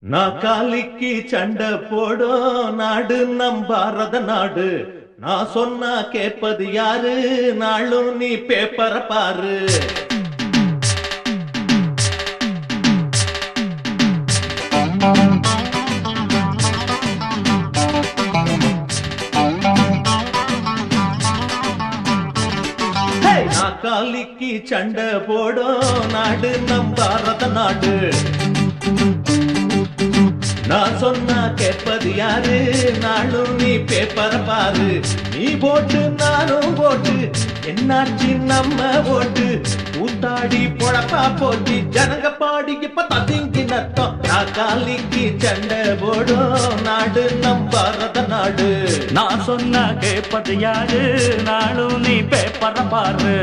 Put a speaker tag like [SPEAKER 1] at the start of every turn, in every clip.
[SPEAKER 1] நாக்காலிக்கு சண்டை போடும் நாடு நம் பாரத நாடு நான் சொன்னா கேட்பது யாரு நாளும் நீ பேப்பரை பாரு ஹே! நாக்காலிக்கு சண்டை போடும் நாடு நம் பாரத நாடு நான் சொன்னா கேட்பது யாரு நாளும் நீ பேப்பரை பாரு நீ போட்டு நானும் போட்டு என்னாச்சு நம்ம ஓட்டு ஊத்தாடி பொழப்பா போட்டி ஜனங்க பாடி இப்ப ததிங்கி நத்தம் நான் காலிக்கு சண்டை போடும் நாடு நம் பாரத நாடு
[SPEAKER 2] நான் சொன்ன கேட்பது யாரு நாளும் நீ பேப்பர பாரு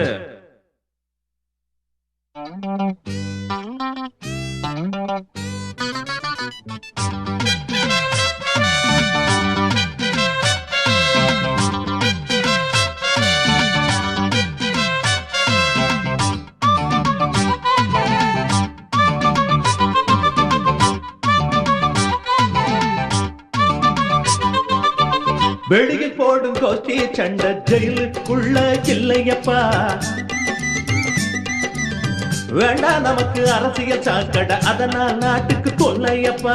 [SPEAKER 1] வெளியில் போடும் கோஷ்டி சண்டை ஜெயிலுக்குள்ள இல்லையப்பா வேண்டாம் நமக்கு அரசியல் சாக்கடை அதனால் நாட்டுக்கு கொல்லையப்பா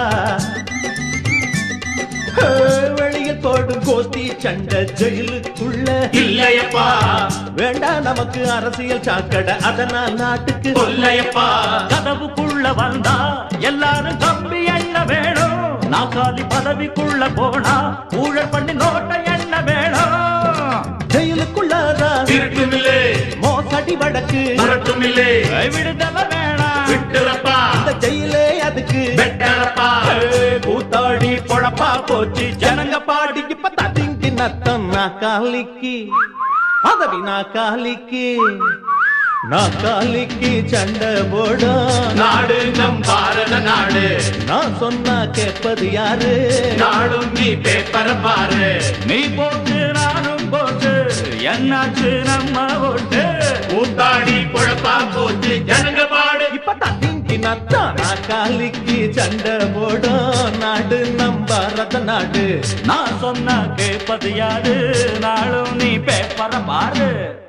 [SPEAKER 1] ஹே, வெளியில் போடும் கோஷ்டி சண்டை ஜெயிலுக்குள்ள
[SPEAKER 2] இல்லையப்பா
[SPEAKER 1] வேண்டாம் நமக்கு அரசியல் சாக்கடை அதனால் நாட்டுக்கு
[SPEAKER 2] கொல்லையப்பா கதவுக்குள்ள வந்தா எல்லாரும் கம்பி எண்ண வேணும் நாக்காலி பதவிக்குள்ள போனா ஊழல் பண்ணி நோட்டை எண்ண வேணும்
[SPEAKER 1] ஜெயிலுக்குள்ளதான்
[SPEAKER 2] திருட்டுமில்லே
[SPEAKER 1] மோசடி வழக்கு
[SPEAKER 2] மறட்டுமில்லே விடுதலை வேணாம் விட்டுறப்பா
[SPEAKER 1] இந்த ஜெயிலே அதுக்கு
[SPEAKER 2] வெட்டறப்பா
[SPEAKER 1] கூத்தாடி பொழப்பா போச்சு ஜனங்க பாடி இப்ப ததிங்கி நத்தம் நாக்காலிக்கு பதவி நாக்காலிக்கு நாக்காலிக்கு சண்டை போடும்
[SPEAKER 2] நாடு நம் பாரத நாடு
[SPEAKER 1] நான் சொன்னா கேட்பது யாரு
[SPEAKER 2] நாடும் நீ பேப்பர பாரு நீ போட்டு நானும் போட்டு என்னாச்சு நம்ம ஓட்டு கூத்தாடி குழப்பா போச்சு ஜனங்க பாடு
[SPEAKER 1] இப்ப ததிங்கி நத்தம் நாக்காலிக்கு சண்டை போடும் நாடு நம் பாரத நாடு
[SPEAKER 2] நான் சொன்ன கேட்பது யாரு நாளும் நீ பேப்பர பாரு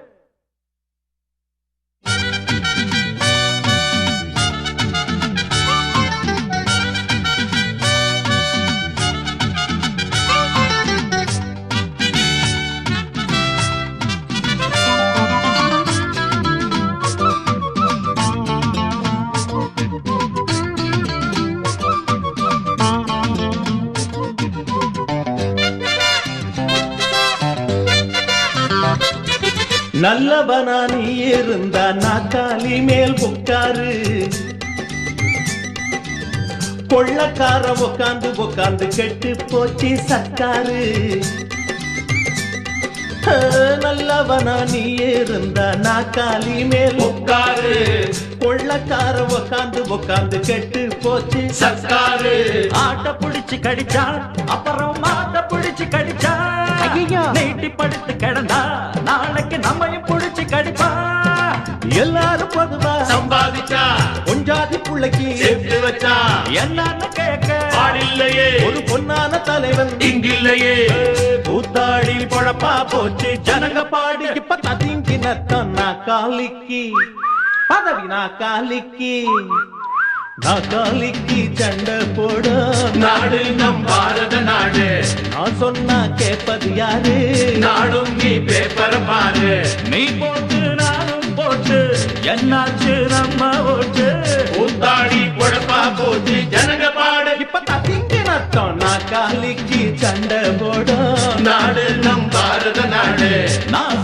[SPEAKER 1] நல்லவனா நீ இருந்தா நாக்காலி மேல் உட்காரு கொள்ளக்கார உக்காந்து உக்காந்து கெட்டு போச்சு சர்க்காரு ஆ, நல்லவனா நீ இருந்தா நாக்காலி மேல்
[SPEAKER 2] உட்காரு
[SPEAKER 1] கொள்ளக்கார உக்காந்து உக்காந்து கெட்டு போச்சு
[SPEAKER 2] சர்க்காரு ஆட்ட புடிச்சு கடிச்சா அப்புறம் மாட்ட புடிச்சு கடிச்சா
[SPEAKER 1] ஐயையோ.
[SPEAKER 2] நீட்டி படுத்து கிடந்தா நாளைக்கு நம்மையும் புடிச்சு கடிப்பா
[SPEAKER 1] எல்லாரும் பொதுவா
[SPEAKER 2] சம்பாதிச்சா
[SPEAKER 1] பொஞ்சாதி புள்ளைக்கு
[SPEAKER 2] சேர்த்து வச்சா என்னன்னு கேட்க பாடில்லையே
[SPEAKER 1] ஒரு பொன்னான தலைவன்
[SPEAKER 2] இங்கில்லையே
[SPEAKER 1] கூத்தாடி பொழப்பா போச்சு ஜனங்க பாடி இப்ப ததிங்கி நத்தம் நாக்காலிக்கு பதவி நாக்காலிக்கு நாக்காலிக்கு சண்டை போட
[SPEAKER 2] நாடு நம் பாரத நாடு
[SPEAKER 1] நான் சொன்னா கேட்பது யாரு
[SPEAKER 2] நாடும் நீ பேப்பர பாரு நீ போட்டு நானும் போட்டு என்னாச்சு நம்ம ஓட்டு கூத்தாடி குழப்பா போச்சு ஜனங்க பாடு
[SPEAKER 1] இப்ப ததிங்கி நத்தம் நாக்காலிக்கு சண்டை போட
[SPEAKER 2] நாடு நம் பாரத நாடு நான்